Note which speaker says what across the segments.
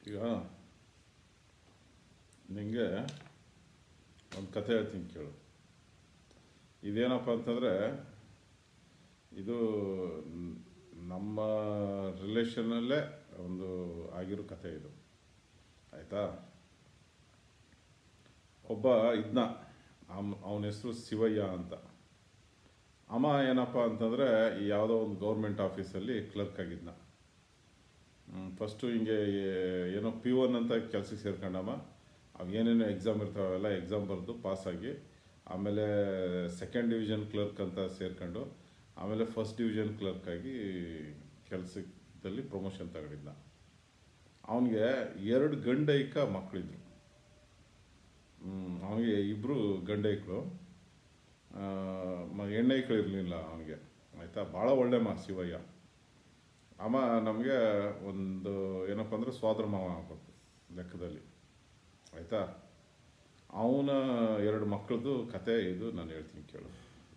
Speaker 1: ಈಗ ನಿಮಗೆ ಒಂದು ಕಥೆ ಹೇಳ್ತೀನಿ ಕೇಳು ಇದೇನಪ್ಪ ಅಂತಂದರೆ ಇದು ನ್- ನಮ್ಮ ರಿಲೇಷನ್ನಲ್ಲೇ ಒಂದು ಆಗಿರೋ ಕಥೆ ಇದು ಆಯಿತಾ ಒಬ್ಬ ಇದ್ನ ಅವನ ಹೆಸರು ಶಿವಯ್ಯ ಅಂತ ಅಮ್ಮ ಏನಪ್ಪ ಅಂತಂದರೆ ಯಾವುದೋ ಒಂದು ಗೌರ್ಮೆಂಟ್ ಆಫೀಸಲ್ಲಿ ಕ್ಲರ್ಕ್ ಆಗಿದ್ನ ಫಸ್ಟು ಹಿಂಗೆ ಏ- ಏನೋ ಪಿ ಒನ್ ಅಂತ ಕೆಲಸಕ್ಕೆ ಸೇರ್ಕೊಂಡಮ್ಮ ಅವು ಏನೇನೋ ಎಕ್ಸಾಮ್ ಇರ್ತಾವೆಲ್ಲ ಎಕ್ಸಾಮ್ ಬರೆದು ಪಾಸಾಗಿ ಆಮೇಲೆ ಸೆಕೆಂಡ್ ಡಿವಿಷನ್ ಕ್ಲರ್ಕ್ ಅಂತ ಸೇರ್ಕೊಂಡು ಆಮೇಲೆ ಫಸ್ಟ್ ಡಿವಿಷನ್ ಕ್ಲರ್ಕ್ ಆಗಿ ಕೆಲಸದಲ್ಲಿ ಪ್ರಮೋಷನ್ ತಗೊಂಡಿದ್ದ ಅವನಿಗೆ ಎರಡು ಗಂಡೈಕ ಮಕ್ಕಳಿದ್ರು ಅವನಿಗೆ ಇಬ್ಬರು ಗಂಡೈಕಳು ಹೆಣ್ಣೈಕ್ಳು ಇರಲಿಲ್ಲ ಅವನಿಗೆ ಆಯಿತಾ ಭಾಳ ಒಳ್ಳೆ ಮಾ ಶಿವಯ್ಯ ಅಮ್ಮ ನಮಗೆ ಒಂದು ಏನಪ್ಪ ಅಂದರೆ ಸೋದರ ಮಾವ ಆಗ್ಬೇಕು ಲೆಕ್ಕದಲ್ಲಿ ಆಯಿತಾ ಅವನ ಎರಡು ಮಕ್ಕಳದು ಕತೆ ಇದು ನಾನು ಹೇಳ್ತೀನಿ ಕೇಳು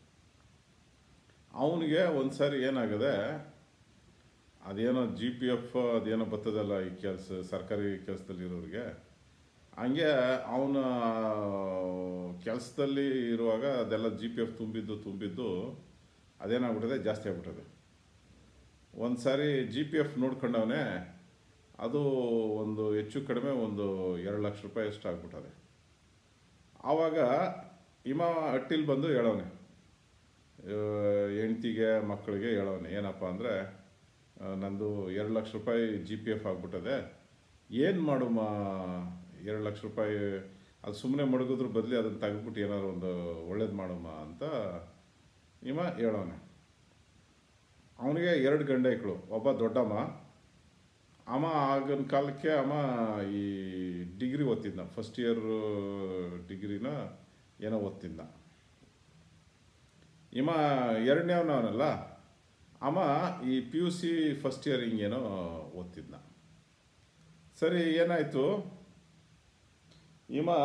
Speaker 1: ಅವನಿಗೆ ಒಂದು ಸಾರಿ ಏನಾಗಿದೆ ಅದೇನೋ ಜಿ ಪಿ ಎಫ್ ಅದೇನೋ ಬರ್ತದಲ್ಲ ಈ ಕೆಲಸ ಸರ್ಕಾರಿ ಕೆಲಸದಲ್ಲಿರೋರಿಗೆ ಹಂಗೆ ಅವನ ಕೆಲಸದಲ್ಲಿ ಇರುವಾಗ ಅದೆಲ್ಲ ಜಿ ಪಿ ಎಫ್ ತುಂಬಿದ್ದು ತುಂಬಿದ್ದು ಅದೇನಾಗ್ಬಿಟ್ಟಿದೆ ಜಾಸ್ತಿ ಆಗ್ಬಿಟ್ಟಿದೆ ಒಂದು ಸಾರಿ ಜಿ ಪಿ ಎಫ್ ನೋಡ್ಕೊಂಡವನೇ ಅದು ಒಂದು ಹೆಚ್ಚು ಕಡಿಮೆ ಒಂದು ಎರಡು ಲಕ್ಷ ರೂಪಾಯಿ ಅಷ್ಟು ಆಗ್ಬಿಟ್ಟದೆ ಆವಾಗ ಹಿಮ ಹಟ್ಟಿಲ್ ಬಂದು ಹೇಳೋನೆ ಹೆಂಡ್ತಿಗೆ ಮಕ್ಕಳಿಗೆ ಹೇಳೋನೆ ಏನಪ್ಪ ಅಂದರೆ ನಂದು ಎರಡು ಲಕ್ಷ ರೂಪಾಯಿ ಜಿ ಪಿ ಎಫ್ ಆಗ್ಬಿಟ್ಟದೆ ಏನು ಮಾಡುಮ ಎರಡು ಲಕ್ಷ ರೂಪಾಯಿ ಅದು ಸುಮ್ಮನೆ ಮಡಗಿದ್ರ ಬದಲಿ ಅದನ್ನು ತೆಗೆದ್ಬಿಟ್ಟು ಏನಾದ್ರು ಒಂದು ಒಳ್ಳೇದು ಮಾಡುಮ ಅಂತ ಹಿಮ ಹೇಳೋನೆ ಅವನಿಗೆ ಎರಡು ಗಂಡೈಕ್ಳು ಒಬ್ಬ ದೊಡ್ಡಮ್ಮ ಅಮ್ಮ ಆಗಿನ ಕಾಲಕ್ಕೆ ಅಮ್ಮ ಈ ಡಿಗ್ರಿ ಓದ್ತಿದ್ದ ಫಸ್ಟ್ ಇಯರ್ ಡಿಗ್ರಿನ ಏನೋ ಓದ್ತಿದ್ದ ಇಮ ಎರಡನೇ ಅವನವನಲ್ಲ ಅಮ್ಮ ಈ P U C first year ಹಿಂಗೇನೋ ಓದ್ತಿದ್ದ ಸರಿ ಏನಾಯಿತು ಇಮ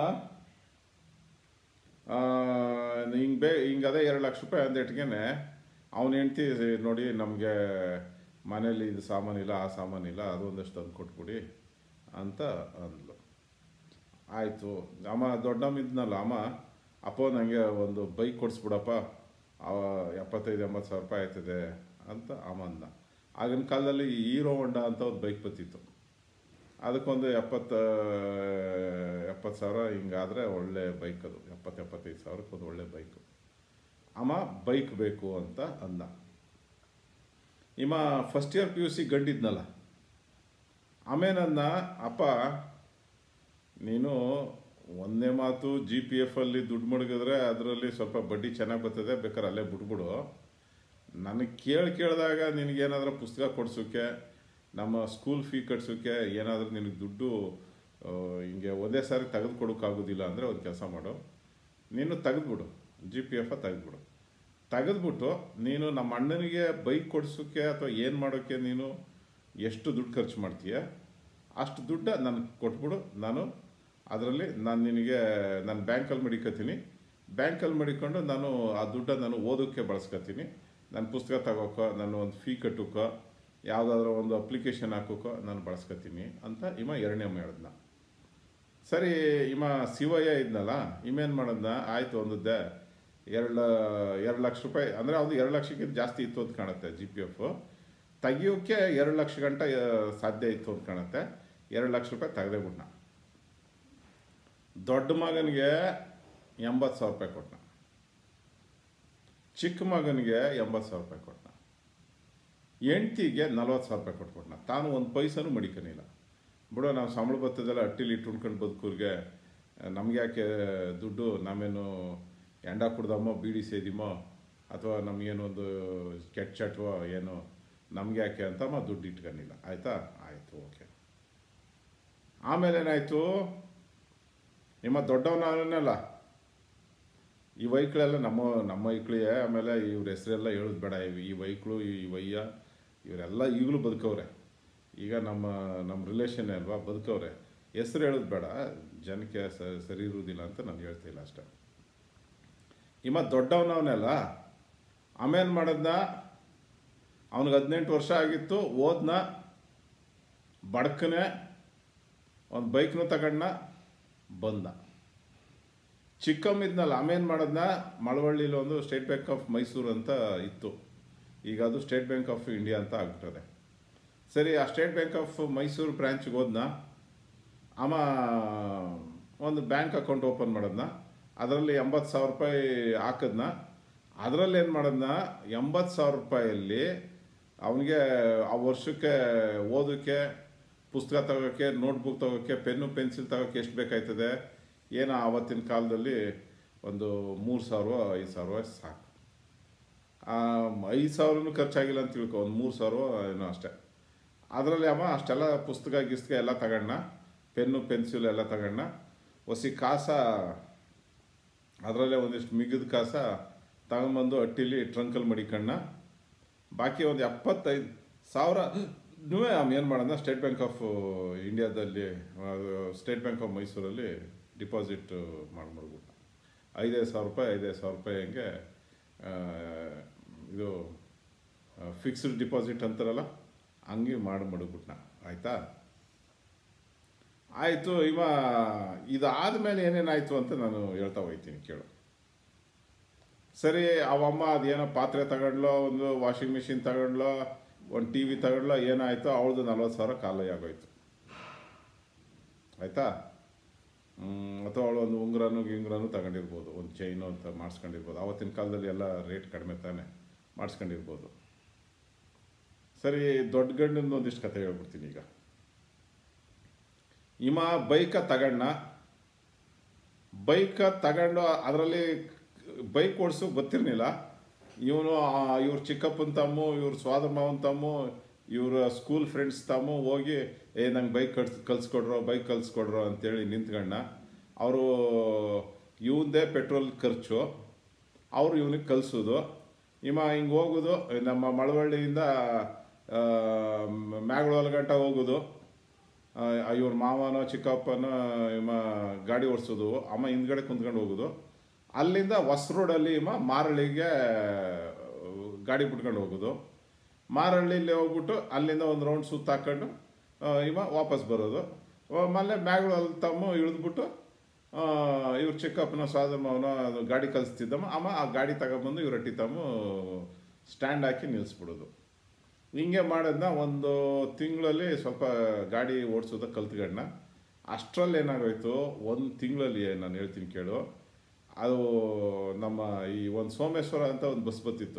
Speaker 1: ಹಿಂಗೆ ಬೇ ಹಿಂಗೆ ಅದೇ ಎರಡು ಲಕ್ಷ ರೂಪಾಯಿ ಅಂದಿಟ್ಗೆನೆ ಅವನ ಹೆಂಡ್ತಿ ನೋಡಿ ನಮಗೆ ಮನೇಲಿ ಇದು ಸಾಮಾನಿಲ್ಲ ಆ ಸಾಮಾನಿಲ್ಲ ಅದೊಂದಷ್ಟು ತಂದು ಕೊಟ್ಬಿಡಿ ಅಂತ ಅಂದ್ಲು ಆಯಿತು ಅಮ್ಮ ದೊಡ್ಡಮ್ಮ ಇದ್ನಲ್ಲ ಅಮ್ಮ ಅಪ್ಪ ನನಗೆ ಒಂದು ಬೈಕ್ ಕೊಡಿಸ್ಬಿಡಪ್ಪ ಅವ ಎಪ್ಪತ್ತೈದು ಎಂಬತ್ತು ಸಾವಿರ ರೂಪಾಯಿ ಆಯ್ತದೆ ಅಂತ ಅಮ್ಮ ಅಂದ ಆಗಿನ ಕಾಲದಲ್ಲಿ ಹೀರೋ ಹೊಂಡ ಅಂತ ಒಂದು ಬೈಕ್ ಬರ್ತಿತ್ತು ಅದಕ್ಕೊಂದು ಎಪ್ಪತ್ತು ಎಪ್ಪತ್ತು ಸಾವಿರ ಹಿಂಗಾದರೆ ಒಳ್ಳೆ ಬೈಕ್ ಅದು ಎಪ್ಪತ್ತು ಎಪ್ಪತ್ತೈದು ಸಾವಿರಕ್ಕೆ ಒಂದು ಒಳ್ಳೆ ಬೈಕು ಅಮ್ಮ ಬೈಕ್ ಬೇಕು ಅಂತ ಅಂದ ಇಮ್ಮ first year P U C ಗಂಡಿದ್ನಲ್ಲ ಆಮೇನನ್ನ ಅಪ್ಪ ನೀನು ಒಂದೇ ಮಾತು ಜಿ ಪಿ ಎಫ್ ಅಲ್ಲಿ ದುಡ್ಡು ಮಡಗಿದ್ರೆ ಅದರಲ್ಲಿ ಸ್ವಲ್ಪ ಬಡ್ಡಿ ಚೆನ್ನಾಗಿ ಬರ್ತದೆ ಬೇಕಾದ್ರೆ ಅಲ್ಲೇ ಬಿಟ್ಬಿಡು ನನಗೆ ಕೇಳಿ ಕೇಳಿದಾಗ ನಿನಗೇನಾದ್ರೂ ಪುಸ್ತಕ ಕೊಡ್ಸೋಕ್ಕೆ ನಮ್ಮ ಸ್ಕೂಲ್ ಫೀ ಕಟ್ಸೋಕ್ಕೆ ಏನಾದರೂ ನಿನಗೆ ದುಡ್ಡು ಆ, ಹಿಂಗೆ ಒಂದೇ ಸಾರಿ ತೆಗೆದು ಕೊಡೋಕ್ಕಾಗೋದಿಲ್ಲ ಅಂದರೆ ಒಂದು ಕೆಲಸ ಮಾಡು ನೀನು ತೆಗೆದ್ಬಿಡು ಜಿ ಪಿ ಎಫ್ ತೆಗೆದ್ಬಿಡು ತೆಗೆದ್ಬಿಟ್ಟು ನೀನು ನಮ್ಮ ಅಣ್ಣನಿಗೆ ಬೈಕ್ ಕೊಡ್ಸೋಕ್ಕೆ ಅಥವಾ ಏನು ಮಾಡೋಕ್ಕೆ ನೀನು ಎಷ್ಟು ದುಡ್ಡು ಖರ್ಚು ಮಾಡ್ತೀಯ ಅಷ್ಟು ದುಡ್ಡು ನನಗೆ ಕೊಟ್ಬಿಡು ನಾನು ಅದರಲ್ಲಿ ನಾನು ನಿನಗೆ ನಾನು ಬ್ಯಾಂಕಲ್ಲಿ ಮಡಿಕೋತೀನಿ ಬ್ಯಾಂಕಲ್ಲಿ ಮಡಿಕೊಂಡು ನಾನು ಆ ದುಡ್ಡನ್ನು ನಾನು ಓದೋಕ್ಕೆ ಬಳಸ್ಕೊತೀನಿ ನಾನು ಪುಸ್ತಕ ತಗೋಕೋ ನಾನು ಒಂದು ಫೀ ಕಟ್ಟೋಕೋ ಯಾವುದಾದ್ರೂ ಒಂದು ಅಪ್ಲಿಕೇಶನ್ ಹಾಕೋಕೋ ನಾನು ಬಳಸ್ಕೊತೀನಿ ಅಂತ ಇಮ ಎರಡನೇ ಅಮ್ಮ ಹೇಳಿದ್ನ ಸರಿ ಇಮ ಶಿವಯ್ಯ ಇದ್ನಲ್ಲ ಇಮೇನು ಮಾಡಿದ್ನ ಆಯಿತು ಒಂದದ್ದೆ ಎರಡು ಎರಡು ಲಕ್ಷ ರೂಪಾಯಿ ಅಂದರೆ ಅದು ಎರಡು ಲಕ್ಷಕ್ಕಿಂತ ಜಾಸ್ತಿ ಇತ್ತು ಅಂತ ಕಾಣುತ್ತೆ ಜಿ ಪಿ ಎಫ್ ತೆಗಿಯೋಕ್ಕೆ ಎರಡು ಲಕ್ಷ ಗಂಟ ಆ, ಸಾಧ್ಯ ಇತ್ತು ಅಂತ ಕಾಣುತ್ತೆ ಎರಡು ಲಕ್ಷ ರೂಪಾಯಿ ತೆಗೆದೇ ಬಿಟ್ನ ದೊಡ್ಡ ಮಗನಿಗೆ ಎಂಬತ್ತು ಸಾವಿರ ರೂಪಾಯಿ ಕೊಟ್ನ ಚಿಕ್ಕ ಮಗನಿಗೆ ಎಂಬತ್ತು ಸಾವಿರ ರೂಪಾಯಿ ಕೊಟ್ನ ಹೆಂಡ್ತಿಗೆ ನಲ್ವತ್ತು ಸಾವಿರ ರೂಪಾಯಿ ಕೊಟ್ಬಿಟ್ನ ತಾನು ಒಂದು ಪೈಸನೂ ಮಡಿಕನಿಲ್ಲ ಬಿಡೋ ನಾವು ಸಂಬಳ ಬರ್ತದಲ್ಲ ಅಟ್ಟಿಲಿ ಇಟ್ಟು ಉಣ್ಕೊಂಡು ಬದುಕೂರಿಗೆ ನಮ್ಗೆ ಯಾಕೆ ದುಡ್ಡು ನಾವೇನು ಎಂಡ ಕುಡ್ದಮ್ಮೋ ಬೀಡಿ ಸೇದಿಮೋ ಅಥವಾ ನಮಗೇನೊಂದು ಕೆಟ್ಟ ಚಟ್ವೋ ಏನೋ ನಮ್ಗೆ ಯಾಕೆ ಅಂತಮ್ಮ ದುಡ್ಡು ಇಟ್ಕೊಂಡಿಲ್ಲ ಆಯಿತಾ ಆಯಿತು ಓಕೆ ಆಮೇಲೆ ಏನಾಯಿತು ನಿಮ್ಮ ದೊಡ್ಡವನಲ್ಲ ಈ ವೈಕ್ಳೆಲ್ಲ ನಮ್ಮ ನಮ್ಮ ವೈಕ್ಳಿಗೆ ಆಮೇಲೆ ಇವ್ರ ಹೆಸರೆಲ್ಲ ಹೇಳೋದು ಬೇಡ ಇವ್- ಈ ವೈಕ್ಳು ಈ ವಯ್ಯ ಇವರೆಲ್ಲ ಈಗಲೂ ಬದುಕವ್ರೆ ಈಗ ನಮ್ಮ ನಮ್ಮ ರಿಲೇಷನ್ ಅಲ್ವಾ ಬದುಕವ್ರೆ ಹೆಸರು ಹೇಳೋದು ಬೇಡ ಜನಕ್ಕೆ ಸ- ಸರಿ ಇರುವುದಿಲ್ಲ ಅಂತ ನಾನು ಹೇಳ್ತಿಲ್ಲ ಅಷ್ಟೆ ಇಮ್ಮ ದೊಡ್ಡವನವನೆಲ್ಲ ಆಮೇಲೆ ಮಾಡಿದ್ನ ಅವನಿಗೆ ಹದಿನೆಂಟು ವರ್ಷ ಆಗಿತ್ತು ಓದ್ನ ಬಡ್ಕನೆ ಒಂದು ಬೈಕ್ನು ತಗೊಂಡ ಬಂದ ಚಿಕ್ಕಮ್ಮಿದ್ನಲ್ಲ ಆಮೇನು ಮಾಡೋದನ್ನ ಮಳವಳ್ಳಿಲಿ ಒಂದು ಸ್ಟೇಟ್ ಬ್ಯಾಂಕ್ ಆಫ್ ಮೈಸೂರು ಅಂತ ಇತ್ತು ಈಗ ಅದು ಸ್ಟೇಟ್ ಬ್ಯಾಂಕ್ ಆಫ್ ಇಂಡಿಯಾ ಅಂತ ಆಗ್ಬಿಟ್ಟದೆ ಸರಿ ಆ ಸ್ಟೇಟ್ ಬ್ಯಾಂಕ್ ಆಫ್ ಮೈಸೂರು ಬ್ರ್ಯಾಂಚ್ಗೆ ಹೋದ್ನ ಅವ ಒಂದು ಬ್ಯಾಂಕ್ ಅಕೌಂಟ್ ಓಪನ್ ಮಾಡೋದನ್ನ ಅದರಲ್ಲಿ ಎಂಬತ್ತು ಸಾವಿರ ರೂಪಾಯಿ ಹಾಕಿದ್ನ ಅದರಲ್ಲಿ ಏನು ಮಾಡೋದನ್ನ ಎಂಬತ್ತು ಸಾವಿರ ರೂಪಾಯಲ್ಲಿ ಅವನಿಗೆ ಆ ವರ್ಷಕ್ಕೆ ಓದೋಕ್ಕೆ ಪುಸ್ತಕ ತಗೋಕ್ಕೆ ನೋಟ್ಬುಕ್ ತಗೋಕ್ಕೆ ಪೆನ್ನು ಪೆನ್ಸಿಲ್ ತಗೋಕ್ಕೆ ಎಷ್ಟು ಬೇಕಾಯ್ತದೆ ಏನೋ ಆವತ್ತಿನ ಕಾಲದಲ್ಲಿ ಒಂದು ಮೂರು ಸಾವಿರ ಐದು ಸಾವಿರ ಸಾಕು ಐದು ಸಾವಿರನೂ ಖರ್ಚಾಗಿಲ್ಲ ಅಂತ ತಿಳ್ಕೊ ಒಂದು ಮೂರು ಸಾವಿರ ಏನೋ ಅಷ್ಟೇ ಅದರಲ್ಲಿ ಅವ ಅಷ್ಟೆಲ್ಲ ಪುಸ್ತಕ ಗಿಸ್ತಕ ಎಲ್ಲ ತಗೊಂಡ ಪೆನ್ನು ಪೆನ್ಸಿಲ್ ಎಲ್ಲ ತಗೊಂಡ ಒಸಿ ಕಾಸ ಅದರಲ್ಲೇ ಒಂದಿಷ್ಟು ಮಿಗಿದ ಕಾಸ ತಗೊಂಬಂದು ಅಟ್ಟಿಲಿ ಟ್ರಂಕಲ್ಲಿ ಮಡಿಕಣ್ಣ ಬಾಕಿ ಒಂದು ಎಪ್ಪತ್ತೈದು ಸಾವಿರ ನೀವೇ ಏನು ಮಾಡೋಣ ಸ್ಟೇಟ್ ಬ್ಯಾಂಕ್ ಆಫ್ ಇಂಡಿಯಾದಲ್ಲಿ ಸ್ಟೇಟ್ ಬ್ಯಾಂಕ್ ಆಫ್ ಮೈಸೂರಲ್ಲಿ ಡಿಪಾಸಿಟ್ ಮಾಡ್ಬಿಡ್ಬಿಟ್ಟ ಐದೈದು ಸಾವಿರ ರೂಪಾಯಿ ಐದೈದು ಸಾವಿರ ರೂಪಾಯಿ ಹಂಗೆ ಆ, ಇದು ಫಿಕ್ಸ್ಡ್ ಡಿಪಾಸಿಟ್ ಅಂತಾರಲ್ಲ ಹಂಗೆ ಮಾಡಿ ಮಡಗ್ಬಿಟ್ನ ಆಯಿತಾ ಆಯಿತು ಇವ ಇದಾದ್ಮೇಲೆ ಏನೇನಾಯಿತು ಅಂತ ನಾನು ಹೇಳ್ತಾ ಹೋಗ್ತೀನಿ ಕೇಳು ಸರಿ ಅವಮ್ಮ ಅದೇನೋ ಪಾತ್ರೆ ತಗೊಂಡ್ಲೋ ಒಂದು ವಾಷಿಂಗ್ ಮಿಷಿನ್ ತಗೊಂಡ್ಲೋ ಒಂದು ಟಿ ವಿ ತಗೊಂಡ್ಲೋ ಏನಾಯಿತು ಅವಳದು ನಲ್ವತ್ತು ಸಾವಿರ ಖಾಲಿ ಆಗೋಯ್ತು ಆಯಿತಾ ಅಥವಾ ಅವಳು ಒಂದು ಉಂಗುರನು ಗಿಂಗುರನು ತಗೊಂಡಿರ್ಬೋದು ಒಂದು ಚೈನು ಅಂತ ಮಾಡಿಸ್ಕೊಂಡಿರ್ಬೋದು ಆವತ್ತಿನ ಕಾಲದಲ್ಲಿ ಎಲ್ಲ ರೇಟ್ ಕಡಿಮೆ ತಾನೆ ಮಾಡಿಸ್ಕೊಂಡಿರ್ಬೋದು ಸರಿ ದೊಡ್ಡ ಗಂಡಂದು ಒಂದಿಷ್ಟು ಕತೆ ಹೇಳ್ಬಿಡ್ತೀನಿ ಈಗ ಇಮ ಬೈಕ ತಗೊಂಡ ಬೈಕ ತಗೊಂಡು ಅದರಲ್ಲಿ ಬೈಕ್ ಓಡಿಸು ಗೊತ್ತಿರಲಿಲ್ಲ ಇವನು ಇವ್ರ ಚಿಕ್ಕಪ್ಪನ ತಮ್ಮ ಇವ್ರ ಸ್ವಾದ ಮಾವನ ತಮ್ಮ ಇವ್ರ ಸ್ಕೂಲ್ ಫ್ರೆಂಡ್ಸ್ ತಮ್ಮ ಹೋಗಿ ಏ ನಂಗೆ ಬೈಕ್ ಕಳ್ಸ್ ಕಲ್ಸ್ಕೊಡ್ರೋ ಬೈಕ್ ಕಲ್ಸ್ಕೊಡ್ರೋ ಅಂತೇಳಿ ನಿಂತ್ಕೊಂಡ ಅವರು ಇವಂದೇ ಪೆಟ್ರೋಲ್ ಖರ್ಚು ಅವರು ಇವನಿಗೆ ಕಲಿಸೋದು ಇವ ಹಿಂಗೆ ಹೋಗೋದು ನಮ್ಮ ಮಳವಳ್ಳಿಯಿಂದ ಮ್ಯಾಗಳೊಲ್ ಗಂಟ ಹೋಗೋದು ಇವ್ರ ಮಾವನೋ ಚಿಕ್ಕಪ್ಪನೋ ಇಮ್ಮ ಗಾಡಿ ಓಡಿಸೋದು ಅಮ್ಮ ಹಿಂದ್ಗಡೆ ಕುಂತ್ಕೊಂಡು ಹೋಗೋದು ಅಲ್ಲಿಂದ ಹೊಸ ರೋಡಲ್ಲಿ ಇಮ್ಮ ಮಾರಳ್ಳಿಗೆ ಗಾಡಿ ಬಿಟ್ಕೊಂಡು ಹೋಗೋದು ಮಾರಳ್ಳಿಲಿ ಹೋಗ್ಬಿಟ್ಟು ಅಲ್ಲಿಂದ ಒಂದು ರೌಂಡ್ ಸುತ್ತ ಹಾಕೊಂಡು ಆ, ಇವ ವಾಪಸ್ ಬರೋದು ಆಮೇಲೆ ಮ್ಯಾಗಳಲ್ಲಿ ತಮ್ಮ ಇಳಿದ್ಬಿಟ್ಟು ಇವ್ರ ಚಿಕ್ಕಪ್ಪನ ಸ್ವಾದ ಮಾವನ ಅದು ಗಾಡಿ ಕಲಿಸ್ತಿದ್ದಮ್ಮ ಅಮ್ಮ ಆ ಗಾಡಿ ತಗೊಂಬಂದು ಇವ್ರ ಅಟ್ಟಿ ತಮ್ಮ ಸ್ಟ್ಯಾಂಡ್ ಹಾಕಿ ನಿಲ್ಲಿಸ್ಬಿಡೋದು ಹಿಂಗೆ ಮಾಡೋದನ್ನ ಒಂದು ತಿಂಗಳಲ್ಲಿ ಸ್ವಲ್ಪ ಗಾಡಿ ಓಡಿಸೋದ ಕಲ್ತ್ಕೊಂಡ ಅಷ್ಟರಲ್ಲಿ ಏನಾಗೋಯ್ತು ಒಂದು ತಿಂಗಳಲ್ಲಿ ನಾನು ಹೇಳ್ತೀನಿ ಕೇಳು ಅದು ನಮ್ಮ ಈ ಒಂದು ಸೋಮೇಶ್ವರ ಅಂತ ಒಂದು ಬಸ್ ಬತ್ತಿತ್ತು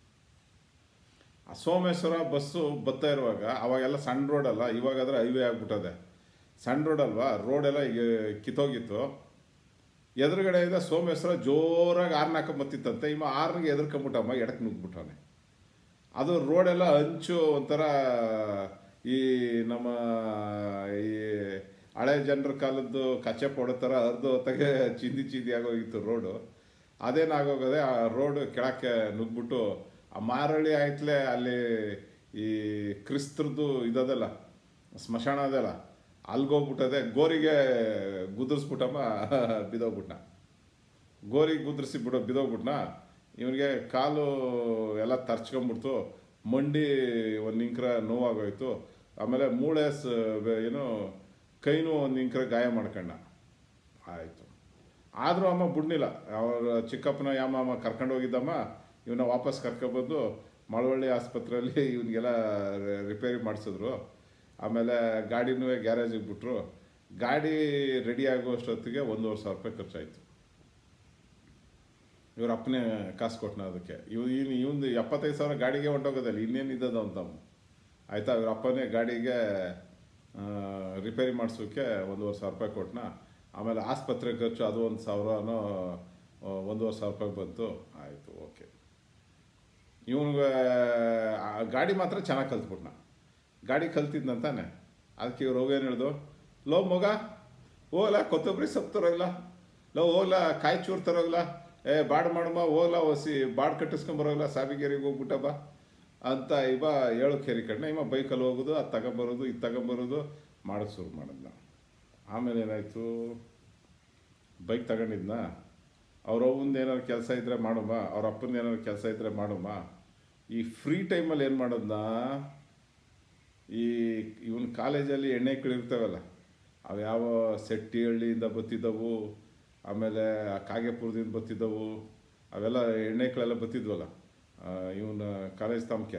Speaker 1: ಆ ಸೋಮೇಶ್ವರ ಬಸ್ಸು ಬರ್ತಾ ಇರುವಾಗ ಅವಾಗೆಲ್ಲ ಸಣ್ಣ ರೋಡ್ ಅಲ್ಲ ಇವಾಗಾದ್ರೆ ಹೈವೇ ಆಗ್ಬಿಟ್ಟದೆ ಸಣ್ಣ ರೋಡ್ ಅಲ್ವಾ ರೋಡೆಲ್ಲ ಈಗ ಕಿತ್ತೋಗಿತ್ತು ಎದುರುಗಡೆಯಿಂದ ಸೋಮೇಶ್ವರ ಜೋರಾಗಿ ಆರ್ನ್ ಹಾಕೊಂಬತ್ತಿತ್ತಂತೆ ಇವ ಆರ್ನಿಗೆ ಎದುರ್ಕೊಂಬಿಟ್ಟಮ್ಮ ಎಡಕ್ಕೆ ನುಗ್ಬಿಟ್ಟವನೆ ಅದು ರೋಡೆಲ್ಲ ಅಂಚು ಒಂಥರ ಈ ನಮ್ಮ ಈ ಹಳೆ ಜನರ ಕಾಲದ್ದು ಕಚ್ಚೆ ಪೊಡೋ ಥರ ಅರ್ಧ ಹೊತ್ತಾಗೆ ಚಿಂದಿ ಚಿಂದಿ ಆಗೋಗಿತ್ತು ರೋಡು ಅದೇನಾಗೋಗದೆ ಆ ರೋಡ್ ಕೆಳಕ್ಕೆ ನುಗ್ಬಿಟ್ಟು ಆ ಮಾರಳ್ಳಿ ಆಯ್ತಲೇ ಅಲ್ಲಿ ಈ ಕ್ರಿಸ್ತರದ್ದು ಇದದಲ್ಲ ಸ್ಮಶಾನ ಅದಲ್ಲ ಅಲ್ಗೋಗ್ಬಿಟ್ಟದೆ ಗೋರಿಗೆ ಗುದ್ರಿಸ್ಬಿಟ್ಟಮ್ಮ ಬಿದೋಗ್ಬಿಟ್ನ ಗೋರಿಗೆ ಗುದ್ರಿಸಿ ಬಿಡೋ ಬಿದೋಗ್ಬಿಟ್ನ ಇವನಿಗೆ ಕಾಲು ಎಲ್ಲ ತರ್ಚ್ಕೊಂಬಿಡ್ತು ಮಂಡಿ ಒಂದು ಇಂಕ್ರ ನೋವಾಗೋಯ್ತು ಆಮೇಲೆ ಮೂಳೆ ಸ ಏನು ಕೈನೂ ಒಂದು ಇಂಕ್ರ ಗಾಯ ಮಾಡ್ಕೊಂಡ ಆಯಿತು ಆದರೂ ಅಮ್ಮ ಬಿಡ್ನಿಲ್ಲ ಅವ್ರ ಚಿಕ್ಕಪ್ಪನ ಯಾಮ ಅಮ್ಮ ಕರ್ಕೊಂಡು ಹೋಗಿದ್ದಮ್ಮ ಇವನ್ನ ವಾಪಸ್ ಕರ್ಕೊಬಂದು ಮಳವಳ್ಳಿ ಆಸ್ಪತ್ರೆಯಲ್ಲಿ ಇವನಿಗೆಲ್ಲ ರಿಪೇರಿ ಮಾಡಿಸಿದ್ರು ಆಮೇಲೆ ಗಾಡಿನೂ ಗ್ಯಾರೇಜಿಗೆ ಬಿಟ್ರು ಗಾಡಿ ರೆಡಿ ಆಗುವಷ್ಟೊತ್ತಿಗೆ ಒಂದೂವರೆ ಸಾವಿರ ರೂಪಾಯಿ ಖರ್ಚಾಯಿತು ಇವ್ರ ಅಪ್ಪನೇ ಕಾಸು ಕೊಟ್ಟನ ಅದಕ್ಕೆ ಇವ್ ಇವ್ ಇವಂದು ಎಪ್ಪತ್ತೈದು ಸಾವಿರ ಗಾಡಿಗೆ ಹೊಂಟೋಗೋದಲ್ಲ ಇನ್ನೇನು ಇದ್ದದ ಅಂತ ಆಯಿತಾ ಇವ್ರ ಅಪ್ಪನೇ ಗಾಡಿಗೆ ರಿಪೇರಿ ಮಾಡಿಸೋಕ್ಕೆ ಒಂದೂವರೆ ಸಾವಿರ ರೂಪಾಯಿ ಕೊಟ್ಟನ ಆಮೇಲೆ ಆಸ್ಪತ್ರೆ ಖರ್ಚು ಅದು ಒಂದು ಸಾವಿರನೋ ಆ, ಒಂದೂವರೆ ಸಾವಿರ ರೂಪಾಯಿ ಬಂತು ಆಯಿತು ಓಕೆ ಇವನಿಗೆ ಗಾಡಿ ಮಾತ್ರ ಚೆನ್ನಾಗಿ ಕಲ್ತ್ಬಿಟ್ನ ಗಾಡಿ ಕಲ್ತಿದ್ನಂತಾನೆ ಅದಕ್ಕೆ ಇವ್ರು ಹೋಗೇನು ಹೇಳ್ದು ಲೋ ಮಗ ಹೋಗ್ಲ ಕೊತ್ತಂಬರಿ ಸೊಪ್ಪು ತರೋಗ್ಲ ಲೋ ಹೋಗ್ಲ ಕಾಯಿ ಚೂರು ತರೋಗ್ಲ ಏ ಬಾಡ್ ಮಾಡಮ್ಮ ಹೋಗ್ಲ ಒಸಿ ಬಾಡ್ ಕಟ್ಟಿಸ್ಕೊಂಬರೋಗ್ಲ ಸಾಬಿಗೇರಿಗೆ ಹೋಗ್ಬಿಟ್ಟ ಬಾ ಅಂತ ಇವ ಹೇಳು ಕೇರಿ ಕಣ್ಣ ಇವ ಬೈಕಲ್ಲಿ ಹೋಗೋದು ಅದು ತಗೊಂಬರೋದು ಇದು ತಗೊಂಬರೋದು ಮಾಡೋದು ಶುರು ಮಾಡಿದ್ನ ಆಮೇಲೆ ಏನಾಯಿತು ಬೈಕ್ ತಗೊಂಡಿದ್ನ ಅವ್ರ ಅವ್ವಂದು ಏನಾದ್ರು ಕೆಲಸ ಇದ್ದರೆ ಮಾಡಮ್ಮ ಅವ್ರ ಅಪ್ಪನ ಏನಾದ್ರು ಕೆಲಸ ಇದ್ದರೆ ಮಾಡಮ್ಮ ಈ ಫ್ರೀ ಟೈಮಲ್ಲಿ ಏನು ಮಾಡೋದನ್ನ ಈ ಇವನ್ ಕಾಲೇಜಲ್ಲಿ ಎಣ್ಣೆ ಇರ್ತಾವಲ್ಲ ಅವ್ಯಾವ ಸೆಟ್ಟಿಹಳ್ಳಿಯಿಂದ ಬತ್ತಿದ್ದವು ಆಮೇಲೆ ಕಾಗೆಪುರದಿಂದ ಬತ್ತಿದ್ದವು ಅವೆಲ್ಲ ಎಣ್ಣೆಗಳೆಲ್ಲ ಬತ್ತಿದ್ವಲ್ಲ ಇವನ ಕಾಲೇಜ್ ತಮಕೆ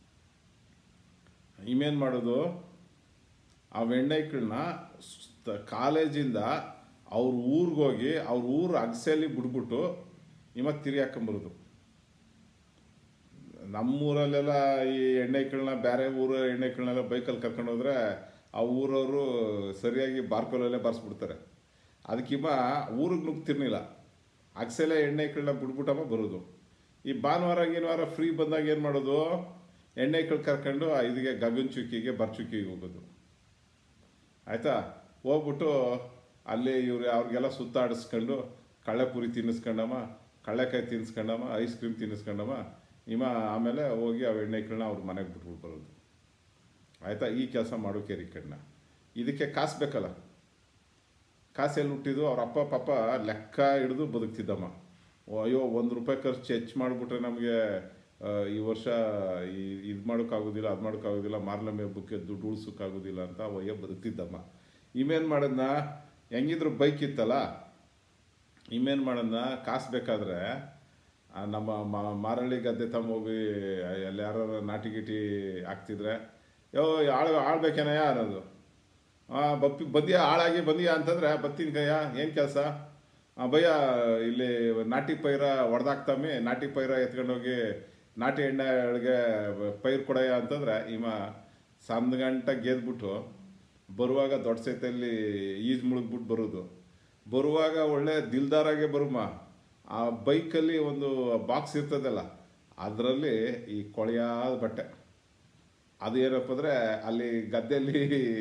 Speaker 1: ಇವೇನು ಮಾಡೋದು ಆ ಎಣ್ಣೆಗಳನ್ನ ಕಾಲೇಜಿಂದ ಅವ್ರ ಊರಿಗೆ ಹೋಗಿ ಅವ್ರ ಊರು ಅಗಸೆಯಲ್ಲಿ ಬಿಡ್ಬಿಟ್ಟು ಇವ ತಿರಿ ಹಾಕೊಂಬರೋದು ನಮ್ಮೂರಲ್ಲೆಲ್ಲ ಈ ಎಣ್ಣೆಗಳನ್ನ ಬೇರೆ ಊರ ಎಣ್ಣೆಗಳನ್ನೆಲ್ಲ ಬೈಕಲ್ಲಿ ಕರ್ಕೊಂಡು ಹೋದ್ರೆ ಆ ಊರವರು ಸರಿಯಾಗಿ ಬಾರ್ಕೋಲಲ್ಲೇ ಬಾರಿಸ್ಬಿಡ್ತಾರೆ ಅದಕ್ಕಿಮ್ಮ ಊರಿಗೆ ನುಗ್ತಿರ್ನಿಲ್ಲ ಅಗಸೆಲೆ ಎಣ್ಣೆಗಳನ್ನ ಬಿಡ್ಬಿಟ್ಟಮ್ಮ ಬರೋದು ಈ ಭಾನುವಾರ ಗೀನುವಾರ ಫ್ರೀ ಬಂದಾಗ ಏನು ಮಾಡೋದು ಎಣ್ಣೆಗಳು ಕರ್ಕೊಂಡು ಇದಕ್ಕೆ ಗಗನ್ ಚುಕ್ಕಿಗೆ ಬರ್ಚುಕ್ಕಿಗೆ ಹೋಗೋದು ಆಯಿತಾ ಹೋಗ್ಬಿಟ್ಟು ಅಲ್ಲಿ ಇವ್ರು ಅವ್ರಿಗೆಲ್ಲ ಸುತ್ತಾಡಿಸ್ಕೊಂಡು ಕಳ್ಳೆಪುರಿ ತಿನ್ನಿಸ್ಕೊಂಡಮ್ಮ ಕಳ್ಳೆಕಾಯಿ ತಿನ್ನಿಸ್ಕೊಂಡಮ್ಮ ಐಸ್ ಕ್ರೀಮ್ ತಿನ್ನಿಸ್ಕೊಂಡಮ್ಮ ಇಮ ಆಮೇಲೆ ಹೋಗಿ ಆ ಎಣ್ಣೆಗಳನ್ನ ಅವ್ರ ಮನೆಗೆ ಬಿಟ್ಬಿಟ್ಟು ಬರೋದು ಆಯಿತಾ ಈ ಕೆಲಸ ಮಾಡೋಕೆ ಕಣ್ಣ ಇದಕ್ಕೆ ಕಾಸು ಬೇಕಲ್ಲ ಕಾಸು ಎಲ್ಲಿ ಹುಟ್ಟಿದ್ದು ಅವ್ರ ಅಪ್ಪ ಪಾಪ ಲೆಕ್ಕ ಹಿಡಿದು ಬದುಕ್ತಿದ್ದಮ್ಮ ಓ, ಅಯ್ಯೋ ಒಂದು ರೂಪಾಯಿ ಖರ್ಚು ಹೆಚ್ಚು ಮಾಡಿಬಿಟ್ರೆ ನಮಗೆ ಈ ವರ್ಷ ಈ ಇದು ಮಾಡೋಕ್ಕಾಗೋದಿಲ್ಲ ಅದು ಮಾಡೋಕ್ಕಾಗೋದಿಲ್ಲ ಮಾರ್ನಮೆ ಹಬ್ಬಕ್ಕೆ ದುಡ್ಡು ಉಳ್ಸೋಕ್ಕಾಗೋದಿಲ್ಲ ಅಂತ ಒಯ್ಯ ಬದುಕ್ತಿದ್ದಮ್ಮ ಇಮೇನು ಮಾಡೋದನ್ನ ಹೆಂಗಿದ್ರು ಬೈಕ್ ಇತ್ತಲ್ಲ ಇಮೇನು ಮಾಡೋದನ್ನ ಕಾಸು ಬೇಕಾದ್ರೆ ಆ ನಮ್ಮ ಮ- ಮಾರಳ್ಳಿ ಗದ್ದೆ ತಮ್ಮ ಹೋಗಿ ಅಲ್ಲಿ ಯಾರು ನಾಟಿ ಗಿಟಿ ಹಾಕ್ತಿದ್ರೆ ಯೋ ಆಳ್ ಆಳ್ಬೇಕೇನಯ್ಯ ಅನ್ನೋದು ಹಾಂ ಬಪ್ಪಿ ಬಂದಿಯಾ ಹಾಳಾಗಿ ಬಂದಿಯಾ ಅಂತಂದ್ರೆ ಬತ್ತೀನಿ ಕಯ್ಯ ಏನು ಕೆಲಸ ಭಯ್ಯ ಇಲ್ಲಿ ನಾಟಿ ಪೈರ ಹೊಡೆದಾಕ್ತಮ್ಮಿ ನಾಟಿ ಪೈರ ಎತ್ಕೊಂಡೋಗಿ ನಾಟಿ ಎಣ್ಣೆ ಒಳಗೆ ಪೈರ್ ಕೊಡಯ್ಯ ಅಂತಂದ್ರೆ ಇವ ಸಂದ್ ಗಂಟ ಗೆದ್ಬಿಟ್ಟು ಬರುವಾಗ ದೊಡ್ಡ ಸೈತಲ್ಲಿ ಈಜು ಮುಳುಗ್ಬಿಟ್ಟು ಬರೋದು ಬರುವಾಗ ಒಳ್ಳೆ ದಿಲ್ದಾರಾಗೆ ಬರುಮ ಆ ಬೈಕಲ್ಲಿ ಒಂದು ಬಾಕ್ಸ್ ಇರ್ತದಲ್ಲ ಅದರಲ್ಲಿ ಈ ಕೊಳೆಯಾದ ಬಟ್ಟೆ ಅದು ಏನಪ್ಪ ಅಂದರೆ ಅಲ್ಲಿ ಗದ್ದೆಯಲ್ಲಿ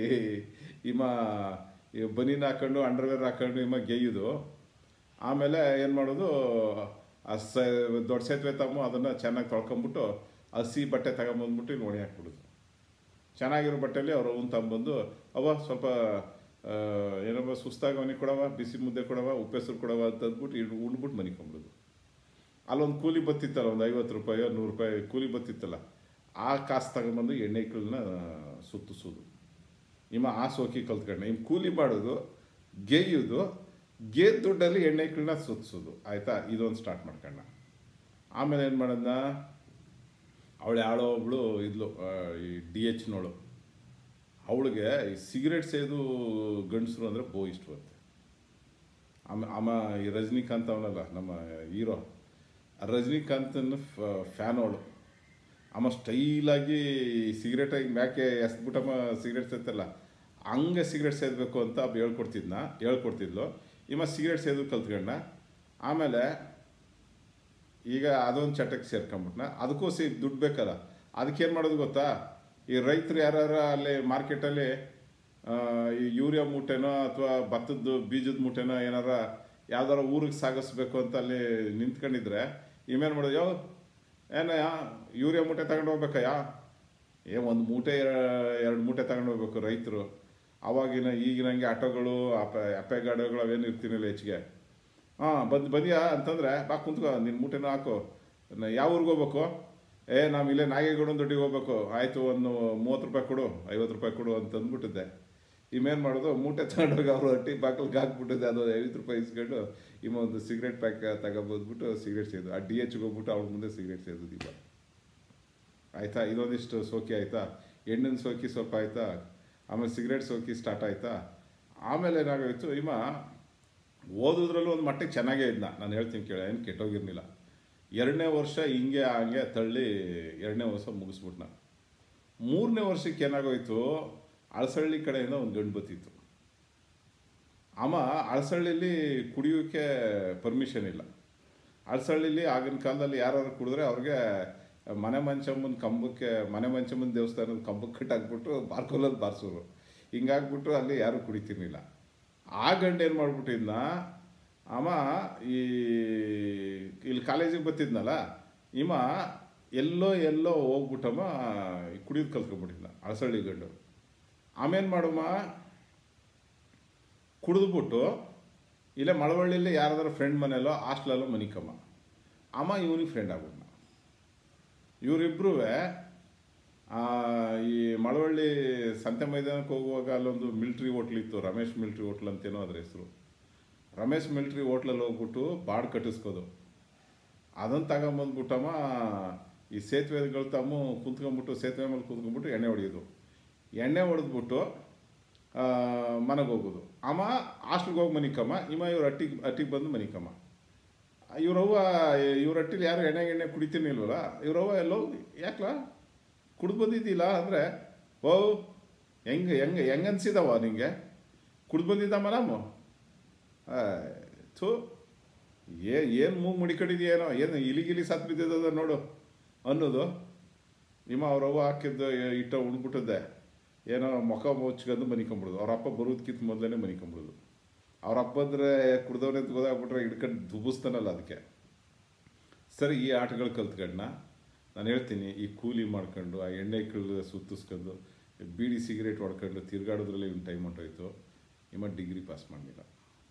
Speaker 1: ಇಮ ಈ ಬನೀನ್ ಹಾಕೊಂಡು ಅಂಡರ್ವೇರ್ ಹಾಕೊಂಡು ಇಮ ಗೆಯ್ಯೋದು ಆಮೇಲೆ ಏನು ಮಾಡೋದು ಆ ಸ ದೊಡ್ಡ ಸೇತುವೆ ತಮ್ಮ ಅದನ್ನು ಚೆನ್ನಾಗಿ ತೊಳ್ಕೊಂಬಿಟ್ಟು ಹಸಿ ಬಟ್ಟೆ ತಗೊಂಬಂದ್ಬಿಟ್ಟು ಇಲ್ಲಿ ಒಣಿ ಹಾಕ್ಬಿಡೋದು ಚೆನ್ನಾಗಿರೋ ಬಟ್ಟೆಯಲ್ಲಿ ಅವ್ರು ಅವ್ನು ತಗೊಂಬಂದು ಅವ ಸ್ವಲ್ಪ ಆ, ಏನಪ್ಪ ಸುಸ್ತಾಗಿ ಅವನಿಗೆ ಕೊಡವ ಬಿಸಿ ಮುದ್ದೆ ಕೊಡವ ಉಪ್ಪೆಸರು ಕೊಡವ ಅಂತ ಅಂದ್ಬಿಟ್ಟು ಇಡ್ ಉಂಡ್ಬಿಟ್ಟು ಮನಿಕೊಂಬಿಡೋದು ಅಲ್ಲೊಂದು ಕೂಲಿ ಬತ್ತಿತ್ತಲ್ಲ ಒಂದು ಐವತ್ತು ರೂಪಾಯಿ ನೂರು ರೂಪಾಯಿ ಕೂಲಿ ಬತ್ತಿತ್ತಲ್ಲ ಆ ಕಾಸು ತಗೊಂಬಂದು ಎಣ್ಣೆಗಳನ್ನ ಸುತ್ತಿಸೋದು ಇಮ್ಮ ಆ ಸೋಕಿ ಕಲ್ತ್ಕೊಂಡ ಇಮ್ ಕೂಲಿ ಮಾಡೋದು ಗೆಯ್ಯೋದು ಗೆದ್ದ ದುಡ್ಡಲ್ಲಿ ಎಣ್ಣೆಗಳನ್ನ ಸುತ್ತಿಸೋದು ಆಯಿತಾ ಇದೊಂದು ಸ್ಟಾರ್ಟ್ ಮಾಡ್ಕೊಂಡ ಆಮೇಲೆ ಏನು ಮಾಡೋದನ್ನ ಅವಳು ಯಾಳೋ ಒಬ್ಳು ಇದ್ಲು ಆ, ಈ ಡಿ ಎಚ್ನೋಳು ಅವಳಿಗೆ ಈ ಸಿಗರೇಟ್ ಸೇದು ಗಂಡಸರು ಅಂದರೆ ಬೋ ಇಷ್ಟ ಬರುತ್ತೆ ಆಮ ಆಮ ಈ ರಜನಿಕಾಂತ್ ಅವನಲ್ಲ ನಮ್ಮ ಹೀರೋ ಆ ರಜನಿಕಾಂತನ ಫ್ಯಾನ್ ಅವಳು ಅಮ್ಮ ಸ್ಟೈಲಾಗಿ ಸಿಗರೇಟ್ ಹಿಂಗೆ ಮ್ಯಾಕೆ ಎಸ್ಬಿಟ್ಟಮ್ಮ ಸಿಗರೇಟ್ ಸೇತಲ್ಲ ಹಂಗೆ ಸಿಗರೇಟ್ ಸೇದಬೇಕು ಅಂತ ಅಬ್ಬ ಹೇಳ್ಕೊಡ್ತಿದ್ನ ಹೇಳ್ಕೊಡ್ತಿದ್ಲು ಇಮ್ಮ ಸಿಗರೇಟ್ ಸೇದು ಕಲ್ತ್ಕೊಂಡ ಆಮೇಲೆ ಈಗ ಅದೊಂದು ಚಟಕ್ಕೆ ಸೇರ್ಕೊಂಬಿಟ್ನ ಅದಕ್ಕೂ ಸಿ ದುಡ್ಡು ಬೇಕಲ್ಲ ಅದಕ್ಕೇನು ಮಾಡೋದು ಗೊತ್ತಾ ಈ ರೈತರು ಯಾರು ಅಲ್ಲಿ ಮಾರ್ಕೆಟಲ್ಲಿ ಆ, ಈ ಯೂರಿಯಾ ಮೂಟೆನೋ ಅಥವಾ ಭತ್ತದ ಬೀಜದ ಮೂಟೆನೋ ಏನಾರ ಯಾವ್ದಾರ ಊರಿಗೆ ಸಾಗಿಸ್ಬೇಕು ಅಂತ ಅಲ್ಲಿ ನಿಂತ್ಕೊಂಡಿದ್ರೆ ಇಮೇನು ಮಾಡೋದು ಯೋ ಏನಯ್ಯ ಯೂರಿಯಾ ಮೂಟೆ ತಗೊಂಡು ಹೋಗ್ಬೇಕಯ್ಯ ಏ ಒಂದು ಮೂಟೆ ಎರಡು ಮೂಟೆ ತಗೊಂಡು ಹೋಗ್ಬೇಕು ರೈತರು ಅವಾಗಿನ ಈಗಿನಂಗೆ ಆಟೋಗಳು ಅಪ ಅಪ್ಪೆ ಗಾಡಿಗಳು ಅವೇನು ಇರ್ತೀನಿಲ್ಲ ಹೆಚ್ಚಿಗೆ ಹಾಂ ಬಂದು ಬಂದಿಯಾ ಅಂತಂದರೆ ಬಾ ಕುಂತ್ಕೋ ನಿನ್ನ ಮೂಟೆನೂ ಹಾಕು ನ- ಯಾವ ಊರಿಗೆ ಹೋಗ್ಬೇಕು ಏ ನಾವು ಇಲ್ಲೇ ನಾಗೇಗೌಡನ ದೊಡ್ಡಿಗೆ ಹೋಗ್ಬೇಕು ಆಯಿತು ಒಂದು ಮೂವತ್ತು ರೂಪಾಯಿ ಕೊಡು ಐವತ್ತು ರೂಪಾಯಿ ಕೊಡು ಅಂತ ಅಂದ್ಬಿಟ್ಟಿದ್ದೆ ಇವೇನು ಮಾಡೋದು ಮೂಟೆ ತಗೊಂಡೋಗಿ ಅವರು ಹಟ್ಟಿ ಬಾಕಲ್ಗೆ ಹಾಕ್ಬಿಟ್ಟಿದ್ದೆ ಅದು ಐವತ್ತು ರೂಪಾಯಿ ಇಸ್ಕೊಂಡು ಇಮ್ಮ ಒಂದು ಸಿಗರೇಟ್ ಪ್ಯಾಕ್ ತಗೊಬಂದ್ಬಿಟ್ಟು ಸಿಗರೇಟ್ ಸೇದು ಆ ಡಿ ಎಚ್ಗೆ ಹೋಗ್ಬಿಟ್ಟು ಅವ್ರ ಮುಂದೆ ಸಿಗರೇಟ್ ಸೇದೋದು ಈಗ ಆಯಿತಾ ಇದೊಂದಿಷ್ಟು ಸೋಕಿ ಆಯಿತಾ ಎಣ್ಣಿನ ಸೋಕಿ ಸ್ವಲ್ಪ ಆಯಿತಾ ಆಮೇಲೆ ಸಿಗರೇಟ್ ಸೋಕಿ ಸ್ಟಾರ್ಟ್ ಆಯಿತಾ ಆಮೇಲೆ ಏನಾಗೋಯ್ತು ಇಮ್ಮ ಓದೋದ್ರಲ್ಲೂ ಒಂದು ಮಟ್ಟಿಗೆ ಚೆನ್ನಾಗೇ ಇದ್ನ ನಾನು ಹೇಳ್ತೀನಿ ಕೇಳ ಏನು ಕೆಟ್ಟೋಗಿರ್ಲಿಲ್ಲ ಎರಡನೇ ವರ್ಷ ಹಿಂಗೆ ಹಂಗೆ ತಳ್ಳಿ ಎರಡನೇ ವರ್ಷ ಮುಗಿಸ್ಬಿಟ್ನ ಮೂರನೇ ವರ್ಷಕ್ಕೆ ಏನಾಗೋಯ್ತು ಅಳಸಳ್ಳಿ ಕಡೆಯಿಂದ ಒಂದು ಗಂಡು ಬತ್ತಿತ್ತು ಆಮ ಅಳಸಳ್ಳಿಲಿ ಕುಡಿಯೋಕ್ಕೆ ಪರ್ಮಿಷನ್ ಇಲ್ಲ ಅಳಸಳ್ಳಿಲಿ ಆಗಿನ ಕಾಲದಲ್ಲಿ ಯಾರು ಕುಡಿದ್ರೆ ಅವ್ರಿಗೆ ಮನೆ ಮಂಚಮ್ಮನ ಕಂಬಕ್ಕೆ ಮನೆ ಮಂಚಮ್ಮನ ದೇವಸ್ಥಾನದ ಕಂಬಕ್ಕೆ ಕಟ್ಟಾಕ್ಬಿಟ್ಟು ಬಾರ್ಕೋಲಲ್ಲಿ ಬಾರಿಸೋರು ಹಿಂಗಾಗ್ಬಿಟ್ಟು ಅಲ್ಲಿ ಯಾರೂ ಕುಡಿತಿರ್ಲಿಲ್ಲ ಆ ಗಂಡು ಏನು ಮಾಡ್ಬಿಟ್ಟಿದ್ನ ಅವ ಈ ಇಲ್ಲಿ ಕಾಲೇಜಿಗೆ ಬರ್ತಿದ್ನಲ್ಲ ಇವ ಎಲ್ಲೋ ಎಲ್ಲೋ ಹೋಗ್ಬಿಟ್ಟಮ್ಮ ಕುಡಿಯೋದು ಕಲ್ತ್ಕೊಂಡ್ಬಿಟ್ಟಿದ್ನ ಅಳಸಳ್ಳಿ ಗಂಡು ಆಮೇನು ಮಾಡುಮ್ಮ ಕುಡಿದ್ಬಿಟ್ಟು ಇಲ್ಲೇ ಮಳವಳ್ಳಿಲಿ ಯಾರಾದ್ರೂ ಫ್ರೆಂಡ್ ಮನೆಯಲ್ಲೋ ಹಾಸ್ಟ್ಲಲ್ಲೋ ಮನಿಕಮ್ಮ ಅಮ್ಮ ಇವನಿಗೆ ಫ್ರೆಂಡ್ ಆಗ್ಬಿಟ್ನ ಇವರಿಬ್ಬರೂ ಈ ಮಳವಳ್ಳಿ ಸಂತೆ ಮೈದಾನಕ್ಕೆ ಹೋಗುವಾಗ ಅಲ್ಲೊಂದು ಮಿಲ್ಟ್ರಿ ಹೋಟ್ಲ್ ಇತ್ತು ರಮೇಶ್ ಮಿಲ್ಟ್ರಿ ಹೋಟ್ಲ್ ಅಂತೇನೋ ಅದ್ರ ಹೆಸರು ರಮೇಶ್ ಮಿಲ್ಟ್ರಿ ಹೋಟ್ಲಲ್ಲಿ ಹೋಗ್ಬಿಟ್ಟು ಬಾಡ್ ಕಟ್ಟಿಸ್ಕೋದು ಅದನ್ನು ತಗೊಂಬಂದ್ಬಿಟ್ಟಮ್ಮ ಈ ಸೇತುವೆಗಳು ತಮ್ಮ ಕುಂತ್ಕೊಂಡ್ಬಿಟ್ಟು ಸೇತುವೆ ಮೇಲೆ ಕುಂತ್ಕೊಂಡ್ಬಿಟ್ಟು ಎಣ್ಣೆ ಹೊಡೆಯೋದು ಎಣ್ಣೆ ಹೊಡೆದ್ಬಿಟ್ಟು ಮನೆಗೆ ಹೋಗೋದು ಅಮ್ಮ ಹಾಸ್ಟ್ಲಿಗೆ ಹೋಗಿ ಮನಿಕಮ್ಮ ಇಮ್ಮ ಇವ್ರ ಅಟ್ಟಿಗೆ ಅಟ್ಟಿಗೆ ಬಂದು ಮನಿಕಮ್ಮ ಇವ್ರವ್ವ ಇವ್ರ ಅಟ್ಟಿಲಿ ಯಾರು ಎಣ್ಣೆ ಎಣ್ಣೆ ಕುಡಿತೀನಿ ಇಲ್ವಲ್ಲ ಇವ್ರವ್ವ ಎಲ್ಲೋ ಯಾಕಲ ಕುಡ್ದು ಬಂದಿದ್ದಿಲ್ಲ ಅಂದರೆ ಓ ಹೆಂಗೆ ಹೆಂಗೆ ಹೆಂಗೆ ಅನ್ಸಿದವ ನಿಂಗೆ ಕುಡ್ದು ಬಂದಿದ್ದಮ್ಮ ನಮ್ಮ ಥೂ ಏ ಏನು ಮೂಗು ಮುಡಿಕಡಿದೆಯೇನೋ ಏನು ಇಲಿಗಿಲಿ ಸತ್ ಬಿದ್ದಿದ್ದದ ನೋಡು ಅನ್ನೋದು ನಿಮ್ಮ ಅವ್ರವ್ವ ಹಾಕಿದ್ದು ಇಟ್ಟ ಉಣ್ಬಿಟ್ಟದ್ದೆ ಏನೋ ಮುಖ ಮುಚ್ಕೊಂಡು ಮನಿಕೊಂಬಿಡೋದು ಅವ್ರ ಅಪ್ಪ ಬರೋದಕ್ಕಿಂತ ಮೊದಲೇ ಮನಿಕೊಂಬಿಡೋದು ಅವ್ರ ಅಪ್ಪ ಅಂದರೆ ಕುಡ್ದವ್ರೆ ಅಂತ ಗೊತ್ತಾಗ್ಬಿಟ್ರೆ ಹಿಡ್ಕೊಂಡು ದುಬ್ಬಿಸ್ತಾನಲ್ಲ ಅದಕ್ಕೆ ಸರಿ ಈ ಆಟಗಳು ಕಲ್ತ್ಕೊಂಡ ನಾನು ಹೇಳ್ತೀನಿ ಈ ಕೂಲಿ ಮಾಡ್ಕೊಂಡು ಆ ಎಣ್ಣೆ ಕೀಳು ಸುತ್ತಿಸ್ಕೊಂಡು ಬೀಡಿ ಸಿಗರೇಟ್ ಹೊಡ್ಕೊಂಡು ತಿರ್ಗಾಡೋದ್ರಲ್ಲಿ ಇವ್ನ ಟೈಮ್ ಹೊಂಟೋಯ್ತು ಇಮ್ಮ ಡಿಗ್ರಿ ಪಾಸ್ ಮಾಡಲಿಲ್ಲ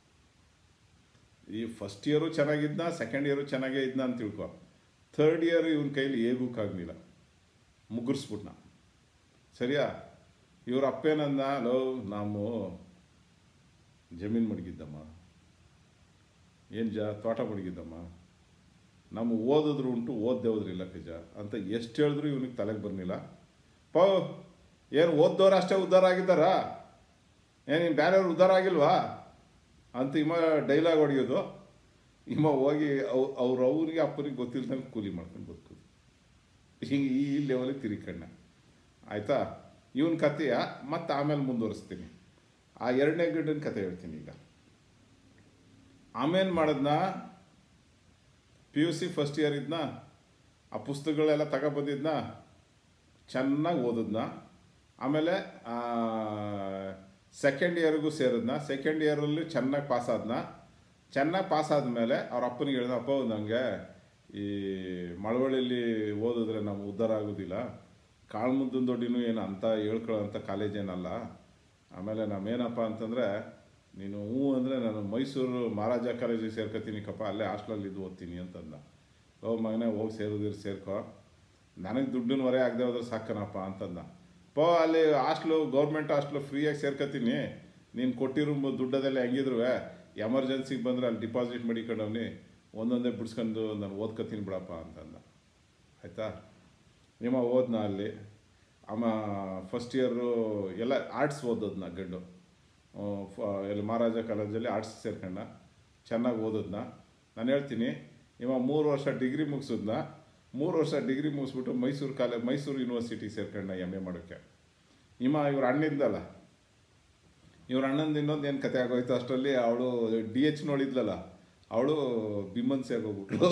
Speaker 1: ಈ ಫಸ್ಟ್ ಇಯರು ಚೆನ್ನಾಗಿದ್ನ ಸೆಕೆಂಡ್ ಇಯರು ಚೆನ್ನಾಗೇ ಇದ್ನ ಅಂತ ತಿಳ್ಕೊ ಥರ್ಡ್ ಇಯರ್ ಇವನ ಕೈಲಿ ಏಗೋಕ್ಕಾಗಲಿಲ್ಲ ಮುಗುರ್ಸ್ಬಿಟ್ನ ಸರಿಯಾ ಇವ್ರ ಅಪ್ಪೇನಂದ ಲೋ ನಾವು ಜಮೀನು ಮಡಗಿದ್ದಮ್ಮ ಏನು ಜ ತೋಟ ಮಡಗಿದ್ದಮ್ಮ ನಮ್ಮ ಓದಿದ್ರು ಉಂಟು ಓದ್ದೆ ಹೋದ್ರಿಲ್ಲ ಕಜ ಅಂತ ಎಷ್ಟು ಹೇಳಿದ್ರು ಇವನಿಗೆ ತಲೆಗೆ ಬರಲಿಲ್ಲ ಪೋ ಏನು ಓದ್ದವ್ರು ಅಷ್ಟೇ ಉದ್ಧಾರ ಆಗಿದ್ದಾರಾ ಏನು ಇನ್ನು ಬೇರೆಯವ್ರು ಉದ್ಧಾರ ಆಗಿಲ್ವಾ ಅಂತ ಇಮ್ಮ ಡೈಲಾಗ್ ಹೊಡೆಯೋದು ಇಮ್ಮ ಹೋಗಿ ಅವ್ ಅವ್ರ ಅವ್ರಿಗೆ ಅಪ್ಪನಿಗೆ ಗೊತ್ತಿಲ್ದಂಗೆ ಕೂಲಿ ಮಾಡ್ಕೊಂಡು ಬದುಕೋದು ಹಿಂಗೆ ಈ ಲೆವೆಲಿಗೆ ತಿರುಕಣ್ಣ ಆಯಿತಾ ಇವನ ಕಥೆಯ ಮತ್ತೆ ಆಮೇಲೆ ಮುಂದುವರಿಸ್ತೀನಿ ಆ ಎರಡನೇ ಗಂಡನ ಕತೆ ಹೇಳ್ತೀನಿ ಈಗ ಆಮೇಲೆ ಮಾಡಿದ್ನ P U C first year ಇದ್ನ ಆ ಪುಸ್ತಕಗಳೆಲ್ಲ ತಗೊಬಂದಿದ್ನ ಚೆನ್ನಾಗಿ ಓದಿದ್ನ ಆಮೇಲೆ ಸೆಕೆಂಡ್ ಇಯರ್ಗೂ ಸೇರಿದ್ನ ಸೆಕೆಂಡ್ ಇಯರಲ್ಲಿ ಚೆನ್ನಾಗಿ ಪಾಸ್ ಆದ್ನ ಚೆನ್ನಾಗಿ ಪಾಸ್ ಆದಮೇಲೆ ಅವ್ರ ಅಪ್ಪನಿಗೆ ಹೇಳ್ದ ಅಪ್ಪ ನನಗೆ ಈ ಮಳವಳ್ಳಿಯಲ್ಲಿ ಓದಿದ್ರೆ ನಾವು ಉದ್ಧಾರ ಆಗೋದಿಲ್ಲ ಕಾಳ್ಮುದ್ದನ ದೊಡ್ಡಿನೂ ಏನು ಅಂತ ಹೇಳ್ಕೊಳ್ಳೋಂಥ ಕಾಲೇಜ್ ಏನಲ್ಲ ಆಮೇಲೆ ನಾವೇನಪ್ಪ ಅಂತಂದರೆ ನೀನು ಹ್ಞೂ ಅಂದರೆ ನಾನು ಮೈಸೂರು ಮಹಾರಾಜ ಕಾಲೇಜಿಗೆ ಸೇರ್ಕೊತೀನಿ ಕಪ್ಪ ಅಲ್ಲೇ ಹಾಸ್ಟ್ಲಲ್ಲಿ ಇದ್ದು ಓದ್ತೀನಿ ಅಂತಂದ ಓ ಮಗನೇ ಹೋಗಿ ಸೇರೋದಿರು ಸೇರ್ಕೊ ನನಗೆ ದುಡ್ಡಿನ ಹೊರೆ ಆಗದೆ ಹೋದ್ರೆ ಸಾಕನಪ್ಪ ಅಂತಂದ ಪೋ ಅಲ್ಲಿ ಹಾಸ್ಟ್ಲು ಗೌರ್ಮೆಂಟ್ ಹಾಸ್ಟ್ಲು ಫ್ರೀಯಾಗಿ ಸೇರ್ಕೊತೀನಿ ನೀನು ಕೊಟ್ಟಿರೋ ದುಡ್ಡದೆಲ್ಲ ಹೆಂಗಿದ್ರು ಎಮರ್ಜೆನ್ಸಿಗೆ ಬಂದರೆ ಅಲ್ಲಿ ಡಿಪಾಸಿಟ್ ಮಾಡಿಕೊಂಡವ್ನಿ ಒಂದೊಂದೇ ಬಿಡ್ಸ್ಕೊಂಡು ನಾನು ಓದ್ಕೊತೀನಿ ಬಿಡಪ್ಪ ಅಂತಂದ ಆಯಿತಾ ನಿಮ್ಮ ಓದ್ನ ಅಲ್ಲಿ ಅಮ್ಮ ಫಸ್ಟ್ ಇಯರು ಎಲ್ಲ ಆರ್ಟ್ಸ್ ಓದೋದ್ನ ಗಂಡು ಆ, ಫ- ಎಲ್ಲಿ ಮಹಾರಾಜ ಕಾಲೇಜಲ್ಲಿ ಆರ್ಟ್ಸ್ ಸೇರ್ಕೊಂಡ ಚೆನ್ನಾಗಿ ಓದೋದ್ನ ನಾನು ಹೇಳ್ತೀನಿ ಇವ ಮೂರು ವರ್ಷ ಡಿಗ್ರಿ ಮುಗಿಸಿದ್ನ ಮೂರು ವರ್ಷ ಡಿಗ್ರಿ ಮುಗಿಸ್ಬಿಟ್ಟು ಮೈಸೂರು ಕಾಲೇ ಮೈಸೂರು ಯೂನಿವರ್ಸಿಟಿ ಸೇರ್ಕೊಂಡ ಎಮ್ ಎ ಮಾಡೋಕ್ಕೆ ಇಮ್ಮ ಇವ್ರ ಅಣ್ಣಿಂದಲ್ಲ ಇವ್ರ ಅಣ್ಣಂದು ಇನ್ನೊಂದು ಏನು ಕತೆ ಆಗೋಯ್ತು ಅಷ್ಟರಲ್ಲಿ ಅವಳು ಡಿ ಎಚ್ ನೋಡಿದ್ಲಲ್ಲ ಅವಳು ಬಿಮ್ಮನ್ಸಿ ಆಗೋಗ್ಬಿಟ್ಲು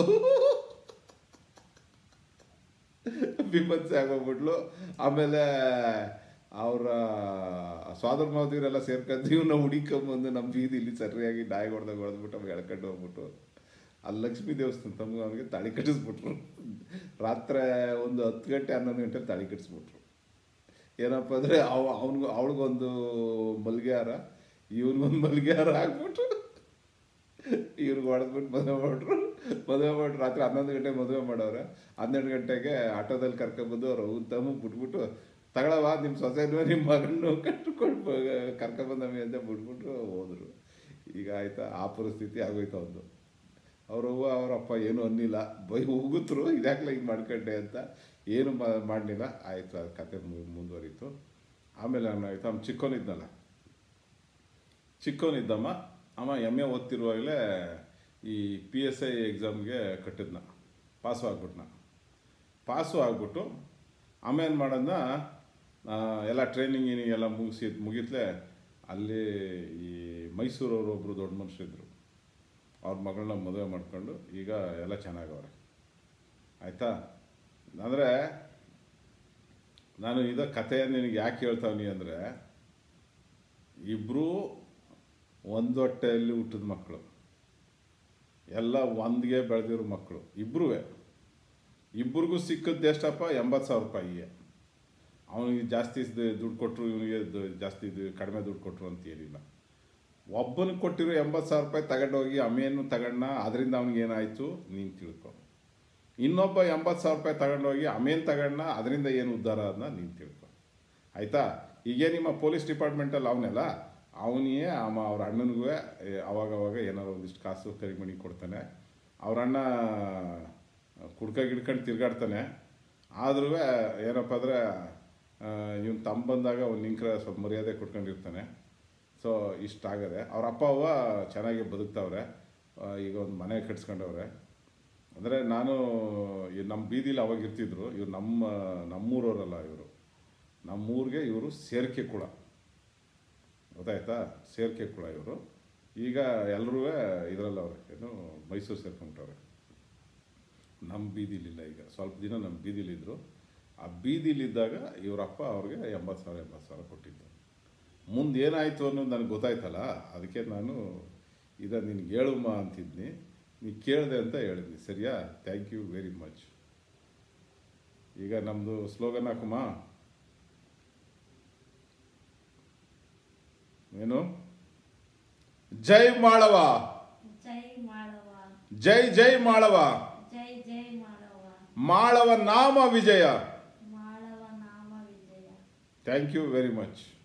Speaker 1: ಬಿಮ್ಮನ್ಸಿ ಆಗೋಗ್ಬಿಟ್ಲು ಆಮೇಲೆ ಅವರ ಸ್ವಾದರ ಮಾವದಿವರೆಲ್ಲ ಸೇರ್ಕೊಂಡು ಇವನ್ನ ಹುಡಿಕೊಂಬಂದು ನಮ್ಮ ಬೀದಿಲಿ ಸರಿಯಾಗಿ ನಾಯಿ ಹೊಡೆದಾಗ ಹೊಡೆದ್ಬಿಟ್ಟು ಅವಾಗ ಎಳ್ಕೊಂಡು ಹೋಗ್ಬಿಟ್ಟು ಅಲ್ಲಿ ಲಕ್ಷ್ಮೀ ದೇವಸ್ಥಾನ ತಮ್ಮ ಅವನಿಗೆ ತಾಳಿ ಕಟ್ಟಿಸ್ಬಿಟ್ರು ರಾತ್ರಿ ಒಂದು ಹತ್ತು ಗಂಟೆ ಹನ್ನೊಂದು ಗಂಟೆ ತಾಳಿ ಕಟ್ಟಿಸ್ಬಿಟ್ರು ಏನಪ್ಪ ಅಂದರೆ ಅವ ಅವನಿಗೂ ಅವಳಿಗೊಂದು ಮಲ್ಗೆ ಹಾರ ಇವನಿಗೊಂದು ಮಲ್ಗೆ ಹಾರ ಹಾಕ್ಬಿಟ್ಟು ಇವ್ರಿಗೆ ಹೊಡೆದ್ಬಿಟ್ಟು ಮದುವೆ ಮಾಡ್ರು ಮದುವೆ ಮಾಡ್ರು ರಾತ್ರಿ ಹನ್ನೊಂದು ಗಂಟೆ ಮದುವೆ ಮಾಡವ್ರೆ ಹನ್ನೆರಡು ಗಂಟೆಗೆ ಆಟೋದಲ್ಲಿ ಕರ್ಕೊಂಬಂದು ಅವ್ರು ಅವ್ನ ತಮ್ಮ ಬಿಟ್ಬಿಟ್ಟು ತಗೊಳವ ನಿಮ್ಮ ಸೊಸೆನೂ ನಿಮ್ಮ ಮಗನೂ ಕಟ್ಕೊಂಡು ಕರ್ಕೊಂಬಂದಮ್ಮಿ ಅಂತ ಬಿಟ್ಬಿಟ್ಟು ಹೋದ್ರು ಈಗ ಆಯ್ತಾ ಆ ಪರಿಸ್ಥಿತಿ ಆಗೋಯ್ತು ಒಂದು ಅವ್ರವ್ವ ಅವರಪ್ಪ ಏನೂ ಅನ್ನಿಲ್ಲ ಬೈ ಹೋಗುತ್ತರು ಇದ್ಯಾಕ್ಲ ಹಿಂಗೆ ಮಾಡ್ಕೊಂಡೆ ಅಂತ ಏನು ಮಾಡಲಿಲ್ಲ ಆಯಿತು ಅದು ಕತೆ ಮು- ಮುಂದುವರೀತು ಆಮೇಲೆ ಏನಾಯ್ತು ಅವ್ನು ಚಿಕ್ಕವನಿದ್ನಲ್ಲ ಚಿಕ್ಕವನಿದ್ದಮ್ಮ ಅಮ್ಮ ಎಮ್ ಎ ಓದ್ತಿರುವಾಗಲೇ ಈ ಪಿ ಎಸ್ ಐ ಎಕ್ಸಾಮ್ಗೆ ಕಟ್ಟಿದ್ನ ಪಾಸು ಆಗ್ಬಿಟ್ನ ಪಾಸು ಆಗ್ಬಿಟ್ಟು ಆಮೇಲೆ ಮಾಡೋದನ್ನ ಎಲ್ಲ ಟ್ರೈನಿಂಗ್ ಗೀನಿಂಗ್ ಎಲ್ಲ ಮುಗಿಸಿ ಮುಗಿತ್ಲೆ ಅಲ್ಲಿ ಈ ಮೈಸೂರವರು ಒಬ್ಬರು ದೊಡ್ಡ ಮನುಷ್ಯರಿದ್ದರು ಅವ್ರ ಮಗಳನ್ನ ಮದುವೆ ಮಾಡ್ಕೊಂಡು ಈಗ ಎಲ್ಲ ಚೆನ್ನಾಗವ್ರೆ ಆಯಿತಾ ಅಂದರೆ ನಾನು ಇದ ಕಥೆಯನ್ನು ನಿನಗೆ ಯಾಕೆ ಹೇಳ್ತಾವನಿ ಅಂದರೆ ಇಬ್ಬರೂ ಒಂದು ಹೊಟ್ಟೆಯಲ್ಲಿ ಹುಟ್ಟಿದ ಮಕ್ಕಳು ಎಲ್ಲ ಒಂದಿಗೆ ಬೆಳೆದಿರೋ ಮಕ್ಕಳು ಇಬ್ಬರೂ ಇಬ್ಬರಿಗೂ ಸಿಕ್ಕದ್ದು ಎಷ್ಟಪ್ಪ ಎಂಬತ್ತು ಸಾವಿರ ರೂಪಾಯಿಗೆ ಅವನಿಗೆ ಜಾಸ್ತಿ ದ- ದುಡ್ಡು ಕೊಟ್ಟರು ಇವನಿಗೆ ದ- ಜಾಸ್ತಿ ದು- ಕಡಿಮೆ ದುಡ್ಡು ಕೊಟ್ಟರು ಅಂತ ಏನಿಲ್ಲ ಒಬ್ಬನಿಗೆ ಕೊಟ್ಟಿರೋ ಎಂಬತ್ತು ಸಾವಿರ ರೂಪಾಯಿ ತಗೊಂಡೋಗಿ ಅಮೇನು ತಗೊಂಡ ಅದರಿಂದ ಅವ್ನಿಗೆ ಏನಾಯಿತು ನೀನು ತಿಳ್ಕೊ ಇನ್ನೊಬ್ಬ ಎಂಬತ್ತು ಸಾವಿರ ರೂಪಾಯಿ ತಗೊಂಡೋಗಿ ಅಮೇನು ತಗೊಂಡ ಅದರಿಂದ ಏನು ಉದ್ಧಾರ ಅದನ್ನ ನೀನು ತಿಳ್ಕೊ ಆಯಿತಾ ಈಗೇ ನಿಮ್ಮ ಪೊಲೀಸ್ ಡಿಪಾರ್ಟ್ಮೆಂಟಲ್ಲಿ ಅವನೆಲ್ಲ ಅವನಿಗೆ ಅಮ್ಮ ಅವ್ರ ಅಣ್ಣನಿಗೂ ಅವಾಗ ಅವಾಗ ಏನಾರು ಒಂದಿಷ್ಟು ಕಾಸು ಕರಿಮಣಿ ಕೊಡ್ತಾನೆ ಅವ್ರ ಅಣ್ಣ ಕುಡ್ಕ ಗಿಡ್ಕೊಂಡು ತಿರ್ಗಾಡ್ತಾನೆ ಆದ್ರೂ ಏನಪ್ಪ ಅಂದರೆ ಇವನು ತಮ್ಮ ಬಂದಾಗ ಅವ್ನು ನಿಂಕ್ರ ಸ್ವಲ್ಪ ಮರ್ಯಾದೆ ಕೊಟ್ಕೊಂಡಿರ್ತಾನೆ ಸೊ ಇಷ್ಟ ಆಗದೆ ಅವ್ರ ಅಪ್ಪ ಅವ್ವ ಚೆನ್ನಾಗಿ ಬದುಕ್ತಾವ್ರೆ ಆ, ಈಗ ಒಂದು ಮನೆ ಕಟ್ಸ್ಕೊಂಡವ್ರೆ ಅಂದರೆ ನಾನು ಈ ನಮ್ಮ ಬೀದಿಲಿ ಅವಾಗ ಇರ್ತಿದ್ರು ಇವ್ರು ನಮ್ಮ ನಮ್ಮೂರವರಲ್ಲ ಇವರು ನಮ್ಮೂರಿಗೆ ಇವರು ಸೇರ್ಕೆ ಕುಳ ಗೊತ್ತಾಯ್ತಾ ಸೇರ್ಕೆ ಕುಳ ಇವರು ಈಗ ಎಲ್ಲರೂ ಇದರಲ್ಲವ್ರೆ ಏನು ಮೈಸೂರು ಸೇರ್ಕೊಂಬಿಟ್ಟವ್ರೆ ನಮ್ಮ ಬೀದಿಲಿಲ್ಲ ಈಗ ಸ್ವಲ್ಪ ದಿನ ನಮ್ಮ ಬೀದಿಲಿದ್ದರು ಆ ಬೀದಿಲಿದ್ದಾಗ ಇವರಪ್ಪ ಅವ್ರಿಗೆ ಎಂಬತ್ತು ಸಾವಿರ ಎಂಬತ್ತು ಸಾವಿರ ಕೊಟ್ಟಿದ್ದು ಮುಂದೆ ಏನಾಯಿತು ಅನ್ನೋದು ನನಗೆ ಗೊತ್ತಾಯ್ತಲ್ಲ ಅದಕ್ಕೆ ನಾನು ಇದ ನಿನ್ಗೆ ಹೇಳುಮ್ಮ ಅಂತಿದ್ನಿ ನೀ ಕೇಳಿದೆ ಅಂತ ಹೇಳಿದ್ನಿ ಸರಿಯಾ ಥ್ಯಾಂಕ್ ಯು ವೆರಿ ಮಚ್ ಈಗ ನಮ್ಮದು ಸ್ಲೋಗನ್ ಹಾಕುಮ್ಮ ಏನು ಜೈ ಮಾಳವ
Speaker 2: ಜೈ ಮಾಡವ
Speaker 1: ಜೈ ಜೈ ಮಾಳವ
Speaker 2: ಜೈ ಜೈ ಮಾಡವ
Speaker 1: ಮಾಳವ ನಾಮ ವಿಜಯ
Speaker 2: ಮಾಡವ ನಾಮ Vijaya
Speaker 1: thank you very much